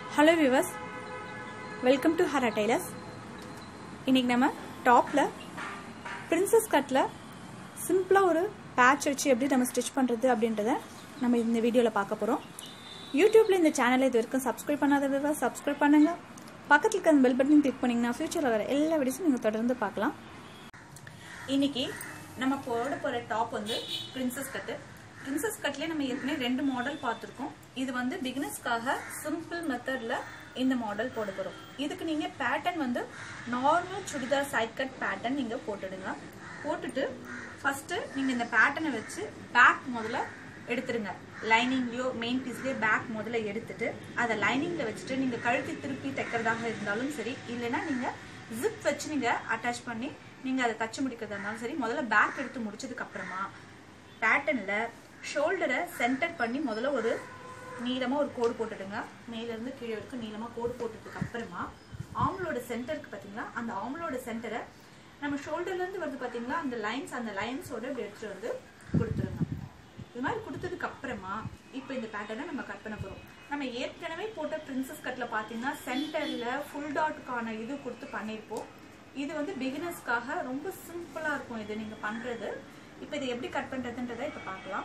hello viewers welcome to Hara tailors இன்னைக்கு நம்ம டாப்பில் பிரின்சஸ் கட்டில் சிம்பிளாக ஒரு பேட்ச் வச்சு எப்படி நம்ம ஸ்டிச் பண்ணுறது அப்படின்றத நம்ம இந்த வீடியோவில் பார்க்க போகிறோம் யூடியூப்பில் இந்த சேனலை இது வரைக்கும் சப்ஸ்கிரைப் பண்ணாத விவர்ஸ் சப்ஸ்கிரைப் பண்ணுங்கள் பக்கத்தில் இருக்க அந்த பெல் பட்டன் கிளிக் பண்ணிங்கன்னா ஃபியூச்சரில் வர எல்லா வீடியோஸும் நீங்கள் தொடர்ந்து பார்க்கலாம் இன்னைக்கு நம்ம போட போகிற டாப் வந்து பிரின்சஸ் கட்டு பிரின்சஸ் கட்லேயே நம்ம ஏற்கனவே ரெண்டு மாடல் பார்த்துருக்கோம் இது வந்து பிகினர்ஸ்க்காக சிம்பிள் மெத்தடில் இந்த மாடல் போட போகிறோம் இதுக்கு நீங்கள் பேட்டர்ன் வந்து normal churidar side cut pattern நீங்கள் போட்டுடுங்க போட்டுட்டு ஃபஸ்ட்டு நீங்கள் இந்த பேட்டர்னை வச்சு பேக் முதல்ல எடுத்துருங்க லைனிங்லேயோ மெயின் பீஸ்லேயோ பேக் முதல்ல எடுத்துட்டு அதை லைனிங்கில் வச்சுட்டு நீங்கள் கழுத்தி திருப்பி தைக்கிறதாக இருந்தாலும் சரி இல்லைன்னா நீங்கள் ஜிப் வச்சு நீங்கள் அட்டாச் பண்ணி நீங்கள் அதை தச்சு முடிக்கிறதா இருந்தாலும் சரி முதல்ல பேக் எடுத்து முடிச்சதுக்கு அப்புறமா பேட்டர்னில் ஷோல்டரை சென்டர் பண்ணி முதல்ல ஒரு நீளமாக ஒரு கோடு போட்டுடுங்க மேலேருந்து கீழே வரைக்கும் நீளமாக கோடு போட்டதுக்கு அப்புறமா ஆம்லோட சென்டருக்கு பார்த்தீங்களா அந்த ஆம்லோட சென்டரை நம்ம ஷோல்டர்லேருந்து வருது பார்த்தீங்களா அந்த லைன்ஸ் அந்த லைன்ஸோட இப்படி எடுத்துகிட்டு வந்து கொடுத்துருங்க இது மாதிரி கொடுத்ததுக்கு அப்புறமா இப்போ இந்த பேட்டர்னை நம்ம கட் பண்ண போகிறோம் நம்ம ஏற்கனவே போட்ட பிரின்சஸ் கட்டில் பார்த்தீங்கன்னா சென்டரில் ஃபுல் டாட்டுக்கான இது கொடுத்து பண்ணியிருப்போம் இது வந்து பிகினர்ஸ்க்காக ரொம்ப சிம்பிளாக இருக்கும் இது நீங்கள் பண்ணுறது இப்போ இது எப்படி கட் பண்ணுறதுன்றதை இப்போ பார்க்கலாம்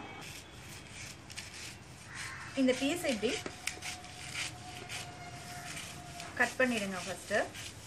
இந்த பீஸ் இப்படி கட் பண்ணிடுங்க ஃபஸ்ட்டு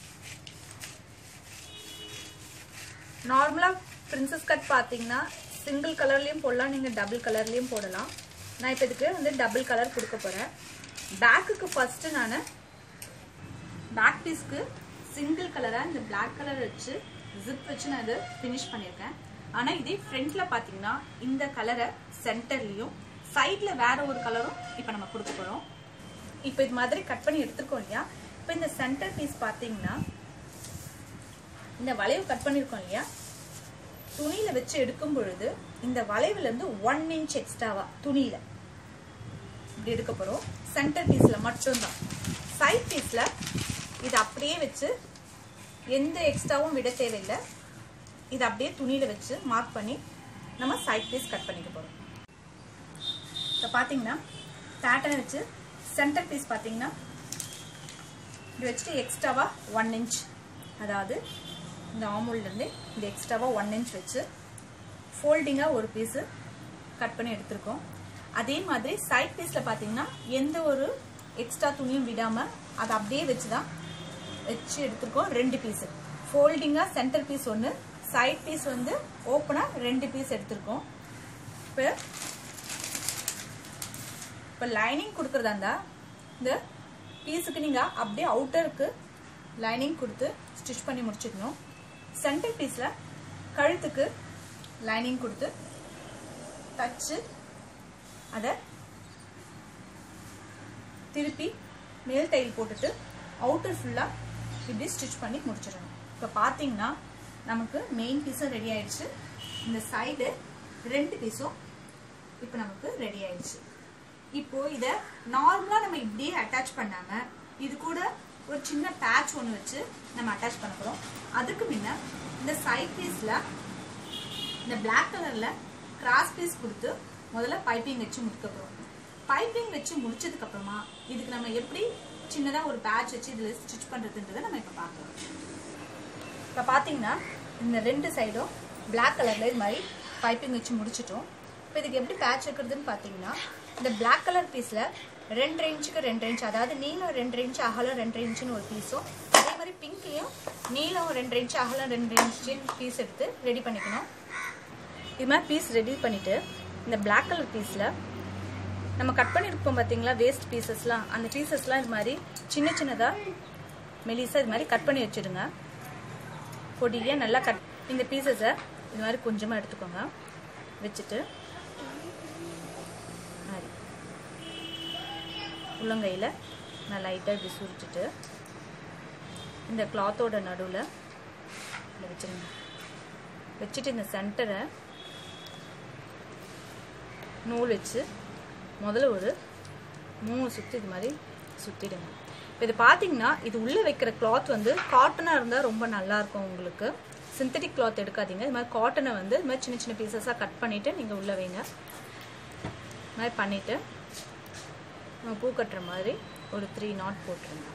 நார்மலாக பிரின்சஸ் கட் பார்த்தீங்கன்னா சிங்கிள் கலர்லேயும் போடலாம் நீங்கள் டபுள் கலர்லேயும் போடலாம் நான் இப்போ இதுக்கு வந்து டபுள் கலர் கொடுக்க போகிறேன் பேக்குக்கு ஃபஸ்ட்டு நான் பேக் பீஸ்க்கு சிங்கிள் கலராக இந்த பிளாக் கலர் வச்சு ஜிப் வச்சு நான் இதை ஃபினிஷ் பண்ணியிருக்கேன் ஆனால் இதே ஃப்ரண்ட்டில் பார்த்தீங்கன்னா இந்த கலரை சென்டர்லேயும் சைடில் வேற ஒரு கலரும் இப்போ நம்ம கொடுக்க போகிறோம் இப்போ இது மாதிரி கட் பண்ணி எடுத்துருக்கோம் இல்லையா இப்போ இந்த சென்டர் பீஸ் பார்த்தீங்கன்னா இந்த வளைவு கட் பண்ணியிருக்கோம் இல்லையா துணியில வச்சு எடுக்கும் பொழுது இந்த வளைவுல இருந்து ஒன் இன்ச் எக்ஸ்ட்ராவா துணியில இப்படி எடுக்க போறோம் சென்டர் பீஸ்ல மட்டும்தான் சைட் பீஸ்ல இது அப்படியே வச்சு எந்த எக்ஸ்ட்ராவும் விட தேவையில்லை இது அப்படியே துணியில வச்சு மார்க் பண்ணி நம்ம சைட் பீஸ் கட் பண்ணிக்க போறோம் இப்போ பார்த்தீங்கன்னா பேட்டர்னை வச்சு சென்டர் பீஸ் பார்த்தீங்கன்னா இப்படி வச்சுட்டு எக்ஸ்ட்ராவா ஒன் இன்ச் அதாவது இந்த ஆமூல்லேருந்து இந்த எக்ஸ்ட்ராவாக ஒன் இன்ச் வச்சு ஃபோல்டிங்காக ஒரு பீஸு கட் பண்ணி எடுத்திருக்கோம் அதே மாதிரி சைட் பீஸில் பார்த்தீங்கன்னா எந்த ஒரு எக்ஸ்ட்ரா துணியும் விடாமல் அதை அப்படியே வச்சு தான் வச்சு எடுத்திருக்கோம் ரெண்டு பீஸு ஃபோல்டிங்காக சென்டர் பீஸ் ஒன்று சைட் பீஸ் வந்து ஓப்பனாக ரெண்டு பீஸ் எடுத்திருக்கோம் இப்போ இப்போ லைனிங் கொடுக்குறதா இருந்தால் இந்த பீஸுக்கு நீங்கள் அப்படியே அவுட்டருக்கு லைனிங் கொடுத்து ஸ்டிச் பண்ணி முடிச்சுக்கணும் சென்டர் பீஸில் கழுத்துக்கு லைனிங் கொடுத்து தச்சு அதை திருப்பி மேல் தையல் போட்டுட்டு அவுட்டர் ஃபுல்லாக இப்படி ஸ்டிச் பண்ணி முடிச்சிடணும் இப்போ பார்த்தீங்கன்னா நமக்கு மெயின் பீஸும் ரெடி ஆயிடுச்சு இந்த சைடு ரெண்டு பீஸும் இப்போ நமக்கு ரெடி ஆயிடுச்சு இப்போ இதை நார்மலாக நம்ம இப்படியே அட்டாச் பண்ணாமல் இது கூட ஒரு சின்ன பேட்ச் ஒன்று வச்சு நம்ம அட்டாச் பண்ண போகிறோம் அதுக்கு முன்ன இந்த சைட் பீஸில் இந்த பிளாக் கலரில் கிராஸ் பீஸ் கொடுத்து முதல்ல பைப்பிங் வச்சு முடிக்க போகிறோம் பைப்பிங் வச்சு முடிச்சதுக்கப்புறமா இதுக்கு நம்ம எப்படி சின்னதாக ஒரு பேட்ச் வச்சு இதில் ஸ்டிச் பண்ணுறதுன்றதை நம்ம இப்போ பார்க்கலாம் இப்போ பார்த்தீங்கன்னா இந்த ரெண்டு சைடும் பிளாக் கலரில் இது மாதிரி பைப்பிங் வச்சு முடிச்சிட்டோம் இப்போ இதுக்கு எப்படி பேட்ச் வைக்கிறதுன்னு பார்த்தீங்கன்னா இந்த பிளாக் கலர் பீஸில் ரெண்டு இன்ச்சுக்கு ரெண்டு இன்ச் அதாவது நீளம் ரெண்டு இன்ச் அகலம் ரெண்டு இன்ச்சுன்னு ஒரு பீஸும் அதே மாதிரி பிங்க்லேயும் நீளம் ரெண்டு இன்ச் அகலம் ரெண்டு இன்ச்சுன்னு பீஸ் எடுத்து ரெடி பண்ணிக்கணும் இது மாதிரி பீஸ் ரெடி பண்ணிவிட்டு இந்த பிளாக் கலர் பீஸில் நம்ம கட் பண்ணியிருப்போம் பார்த்தீங்களா வேஸ்ட் பீசஸ்லாம் அந்த பீசஸ்லாம் இது மாதிரி சின்ன சின்னதாக மெலிசாக இது மாதிரி கட் பண்ணி வச்சுடுங்க பொடியாக நல்லா கட் இந்த பீசஸை இது மாதிரி கொஞ்சமாக எடுத்துக்கோங்க வச்சுட்டு மாதிரி உள்ளங்கையில் நான் லைட்டாக இப்படி சுருட்டிட்டு இந்த கிளாத்தோட நடுவில் இதில் வச்சுருங்க வச்சுட்டு இந்த சென்டரை நூல் வச்சு முதல்ல ஒரு மூணு சுற்றி இது மாதிரி சுற்றிடுங்க இப்போ இது பார்த்தீங்கன்னா இது உள்ளே வைக்கிற கிளாத் வந்து காட்டனாக இருந்தால் ரொம்ப நல்லாயிருக்கும் உங்களுக்கு சிந்தட்டிக் கிளாத் எடுக்காதீங்க இது மாதிரி காட்டனை வந்து இது மாதிரி சின்ன சின்ன பீசஸாக கட் பண்ணிவிட்டு நீங்கள் உள்ளே வைங்க இது மாதிரி பண்ணிவிட்டு நம்ம பூ கட்டுற மாதிரி ஒரு த்ரீ நாட் போட்டுருங்க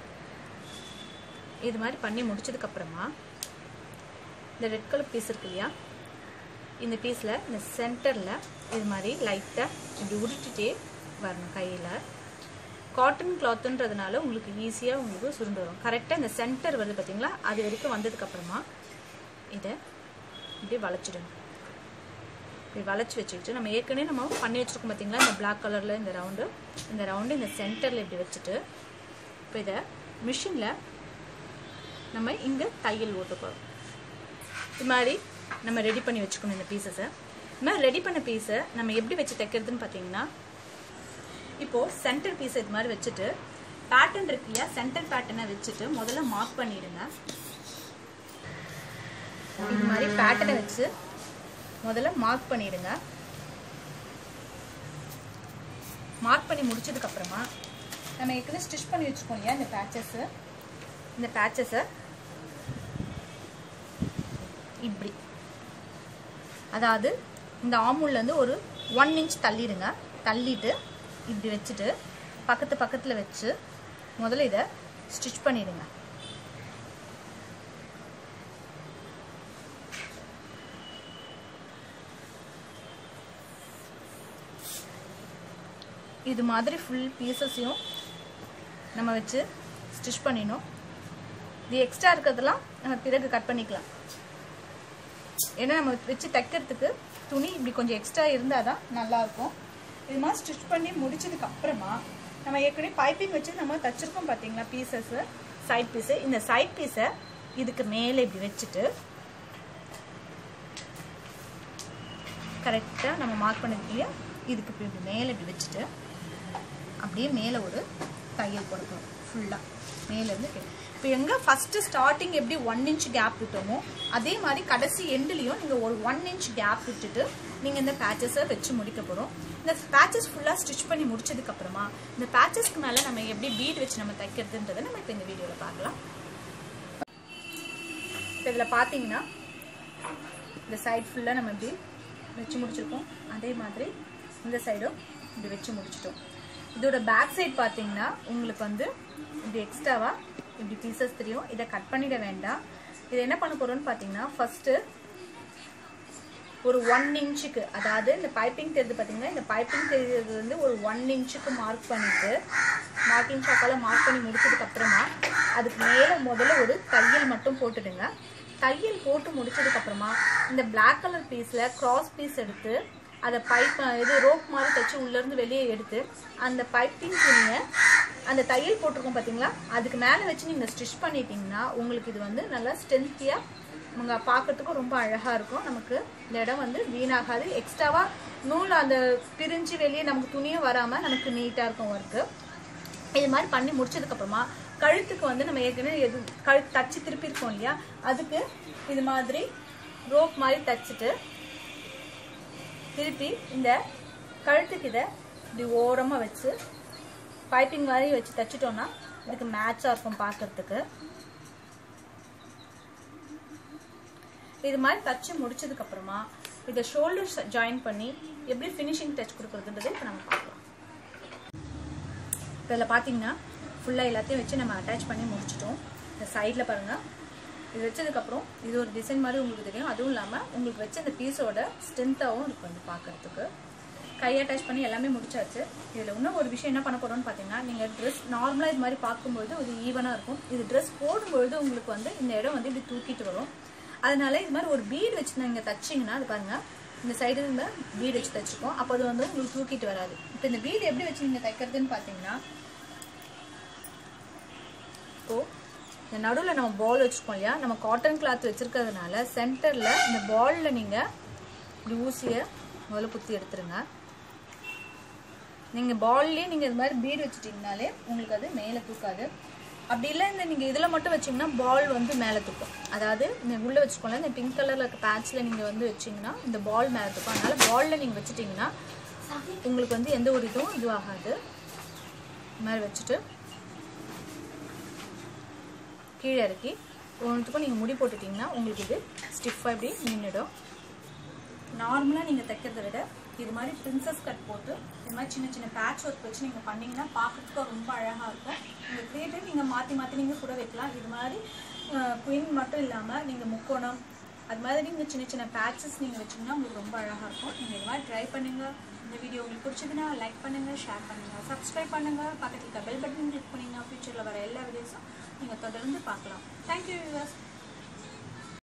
இது மாதிரி பண்ணி முடிச்சதுக்கப்புறமா இந்த ரெட் கலர் பீஸ் இருக்கு இல்லையா இந்த பீஸில் இந்த சென்டரில் இது மாதிரி லைட்டாக இப்படி உருட்டிட்டே வரணும் கையில் காட்டன் கிளாத்துன்றதுனால உங்களுக்கு ஈஸியாக உங்களுக்கு சுருண்டு வரும் கரெக்டாக இந்த சென்டர் வருது பார்த்தீங்களா அது வரைக்கும் வந்ததுக்கப்புறமா இதை இப்படி வளைச்சிடுங்க இப்படி வளைச்சி வச்சுக்கிட்டு நம்ம ஏற்கனவே நம்ம பண்ணி வச்சுருக்கோம் பார்த்தீங்களா இந்த பிளாக் கலரில் இந்த ரவுண்டு இந்த ரவுண்டு இந்த சென்டரில் இப்படி வச்சுட்டு இப்போ இதை மிஷினில் நம்ம இங்கே தையல் ஓட்ட போகிறோம் இது மாதிரி நம்ம ரெடி பண்ணி வச்சுக்கணும் இந்த பீசஸை இது மாதிரி ரெடி பண்ண பீஸை நம்ம எப்படி வச்சு தைக்கிறதுன்னு பார்த்தீங்கன்னா இப்போது சென்டர் பீஸ் இது மாதிரி வச்சுட்டு பேட்டர்ன் இருக்கு இல்லையா சென்டர் பேட்டர்னை வச்சுட்டு முதல்ல மார்க் பண்ணிடுங்க இது மாதிரி பேட்டர்னை வச்சு முதல்ல மார்க் பண்ணிடுங்க மார்க் பண்ணி முடிச்சதுக்கு அப்புறமா நம்ம ஏற்கனவே ஸ்டிச் பண்ணி வச்சுக்கோம் இல்லையா இந்த பேச்சஸ் இந்த பேச்சஸை இப்படி அதாவது இந்த ஆமூல்லேருந்து ஒரு ஒன் இன்ச் தள்ளிடுங்க தள்ளிட்டு இப்படி வச்சுட்டு பக்கத்து பக்கத்தில் வச்சு முதல்ல இதை ஸ்டிச் பண்ணிடுங்க இது மாதிரி ஃபுல் பீசஸையும் நம்ம வச்சு ஸ்டிச் பண்ணிடணும் இது எக்ஸ்ட்ரா இருக்கிறதெல்லாம் நம்ம பிறகு கட் பண்ணிக்கலாம் ஏன்னா நம்ம வச்சு தைக்கிறதுக்கு துணி இப்படி கொஞ்சம் எக்ஸ்ட்ரா இருந்தால் தான் நல்லாயிருக்கும் இது மாதிரி ஸ்டிச் பண்ணி முடிச்சதுக்கு அப்புறமா நம்ம ஏற்கனவே பைப்பிங் வச்சு நம்ம தச்சிருக்கோம் பார்த்தீங்களா பீசஸ்ஸு சைட் பீஸு இந்த சைட் பீஸை இதுக்கு மேலே இப்படி வச்சுட்டு கரெக்டாக நம்ம மார்க் பண்ணதுக்கு இதுக்கு இப்படி இப்படி மேலே இப்படி வச்சுட்டு அப்படியே மேலே ஒரு தையல் கொடுக்கணும் ஃபுல்லாக மேலேருந்து கீழே இப்போ எங்கே ஃபஸ்ட்டு ஸ்டார்டிங் எப்படி ஒன் இன்ச் கேப் விட்டோமோ அதே மாதிரி கடைசி எண்டுலேயும் நீங்கள் ஒரு ஒன் இன்ச் கேப் விட்டுட்டு நீங்கள் இந்த பேச்சஸை வச்சு முடிக்க போகிறோம் இந்த பேச்சஸ் ஃபுல்லாக ஸ்டிச் பண்ணி முடிச்சதுக்கப்புறமா இந்த பேச்சஸ்க்கு மேலே நம்ம எப்படி பீட் வச்சு நம்ம தைக்கிறதுன்றதை நம்ம இப்போ இந்த வீடியோவில் பார்க்கலாம் இப்போ இதில் பார்த்தீங்கன்னா இந்த சைட் ஃபுல்லாக நம்ம இப்படி வச்சு முடிச்சிருக்கோம் அதே மாதிரி இந்த சைடும் இப்படி வச்சு முடிச்சிட்டோம் இதோட பேக் சைட் பார்த்தீங்கன்னா உங்களுக்கு வந்து இப்படி எக்ஸ்ட்ராவாக இப்படி பீசஸ் தெரியும் இதை கட் பண்ணிட வேண்டாம் இது என்ன பண்ண போகிறோம்னு பார்த்தீங்கன்னா ஃபஸ்ட்டு ஒரு ஒன் இன்ச்சுக்கு அதாவது இந்த பைப்பிங் தெரியுது பார்த்தீங்கன்னா இந்த பைப்பிங் தெரியுறது வந்து ஒரு ஒன் இன்ச்சுக்கு மார்க் பண்ணிட்டு மார்க்கிங் சாக்கால மார்க் பண்ணி முடிச்சதுக்கு அப்புறமா அதுக்கு மேலே முதல்ல ஒரு தையல் மட்டும் போட்டுடுங்க தையல் போட்டு முடிச்சதுக்கு அப்புறமா இந்த பிளாக் கலர் பீஸில் கிராஸ் பீஸ் எடுத்து அதை பைப் இது ரோப் மாதிரி தைச்சு உள்ளேருந்து வெளியே எடுத்து அந்த பைப்பிங் துணியை அந்த தையல் போட்டிருக்கோம் பார்த்தீங்களா அதுக்கு மேலே வச்சு நீங்கள் ஸ்டிச் பண்ணிட்டீங்கன்னா உங்களுக்கு இது வந்து நல்லா ஸ்ட்ரென்த்தியாக உங்கள் பார்க்கறதுக்கும் ரொம்ப அழகாக இருக்கும் நமக்கு இந்த இடம் வந்து வீணாகாது எக்ஸ்ட்ராவாக நூல் அந்த பிரிஞ்சு வெளியே நமக்கு துணியும் வராமல் நமக்கு நீட்டாக இருக்கும் ஒர்க்கு இது மாதிரி பண்ணி முடிச்சதுக்கப்புறமா கழுத்துக்கு வந்து நம்ம ஏற்கனவே எது கழு தச்சு திருப்பி இருக்கோம் இல்லையா அதுக்கு இது மாதிரி ரோப் மாதிரி தச்சுட்டு திருப்பி இந்த கழுத்துக்கு இதை இப்படி ஓரமாக வச்சு பைப்பிங் மாதிரி வச்சு தைச்சிட்டோம்னா இதுக்கு மேட்சாக இருக்கும் பார்க்கறதுக்கு இது மாதிரி தச்சு முடிச்சதுக்கு அப்புறமா இதை ஷோல்டர் ஜாயின் பண்ணி எப்படி ஃபினிஷிங் டச் கொடுக்குறதுன்றதை இப்போ நம்ம பார்க்கலாம் இப்போ இதில் பார்த்தீங்கன்னா ஃபுல்லாக எல்லாத்தையும் வச்சு நம்ம அட்டாச் பண்ணி முடிச்சிட்டோம் இந்த சைடில் பாருங்கள் இது வச்சதுக்கப்புறம் இது ஒரு டிசைன் மாதிரி உங்களுக்கு தெரியும் அதுவும் இல்லாமல் உங்களுக்கு வச்ச இந்த பீஸோட ஸ்ட்ரென்த்தாகவும் இருக்கும் இது பார்க்குறதுக்கு கை அட்டாச் பண்ணி எல்லாமே முடிச்சாச்சு இதில் இன்னும் ஒரு விஷயம் என்ன பண்ண போகிறோம்னு பார்த்தீங்கன்னா நீங்கள் ட்ரெஸ் நார்மலாக இது மாதிரி பார்க்கும்பொழுது இது ஈவனாக இருக்கும் இது ட்ரெஸ் போடும்பொழுது உங்களுக்கு வந்து இந்த இடம் வந்து இப்படி தூக்கிட்டு வரும் அதனால இது மாதிரி ஒரு பீடு வச்சு நீங்கள் தைச்சிங்கன்னா அது பாருங்கள் இந்த சைடு இந்த பீடு வச்சு தைச்சிக்கோம் அப்போ அது வந்து உங்களுக்கு தூக்கிட்டு வராது இப்போ இந்த பீடு எப்படி வச்சு நீங்கள் தைக்கிறதுன்னு பார்த்தீங்கன்னா இப்போ இந்த நடுவில் நம்ம பால் வச்சுருக்கோம் இல்லையா நம்ம காட்டன் கிளாத் வச்சுருக்கிறதுனால சென்டரில் இந்த பாலில் நீங்கள் இப்படி ஊசியை முதல்ல குத்தி எடுத்துருங்க நீங்கள் பால்லேயே நீங்கள் இது மாதிரி பீடு வச்சுட்டிங்கனாலே உங்களுக்கு அது மேலே தூக்காது அப்படி இல்லை இந்த நீங்கள் இதில் மட்டும் வச்சிங்கன்னா பால் வந்து மேலே தூக்கும் அதாவது இந்த உள்ளே வச்சுக்கோங்களேன் இந்த பிங்க் கலரில் இருக்க பேட்சில் நீங்கள் வந்து வச்சிங்கன்னா இந்த பால் மேலே தூக்கும் அதனால் பாலில் நீங்கள் வச்சுட்டிங்கன்னா உங்களுக்கு வந்து எந்த ஒரு இதுவும் இதுவாகாது இது மாதிரி வச்சுட்டு கீழே இறக்கி ஒன்றுத்துக்கும் நீங்கள் முடி போட்டுட்டிங்கன்னா உங்களுக்கு இது ஸ்டிஃபாக இப்படி நின்றுடும் நார்மலாக நீங்கள் தைக்கிறத விட இது மாதிரி பிரின்சஸ் கட் போட்டு இது மாதிரி சின்ன சின்ன பேட்ச் ஒர்க் வச்சு நீங்கள் பண்ணீங்கன்னா பார்க்கறதுக்கு ரொம்ப அழகாக இருக்கும் உங்கள் கிரியேட்டிவ் நீங்கள் மாற்றி மாற்றி நீங்கள் கூட வைக்கலாம் இது மாதிரி குயின் மட்டும் இல்லாமல் நீங்கள் முக்கோணம் அது மாதிரி நீங்கள் சின்ன சின்ன பேட்சஸ் நீங்கள் வச்சிங்கன்னா உங்களுக்கு ரொம்ப அழகாக இருக்கும் நீங்கள் இது மாதிரி ட்ரை பண்ணுங்கள் இந்த வீடியோ உங்களுக்கு பிடிச்சதுன்னா லைக் பண்ணுங்கள் ஷேர் பண்ணுங்கள் சப்ஸ்கிரைப் பண்ணுங்கள் பக்கத்தில் இருக்க பெல் பட்டன் கிளிக் பண்ணிங்கன்னா ஃபியூச்சரில் வர எல்லா வீடியோஸும் நீங்கள் தொடர்ந்து பார்க்கலாம் தேங்க்யூ வியூவர்ஸ்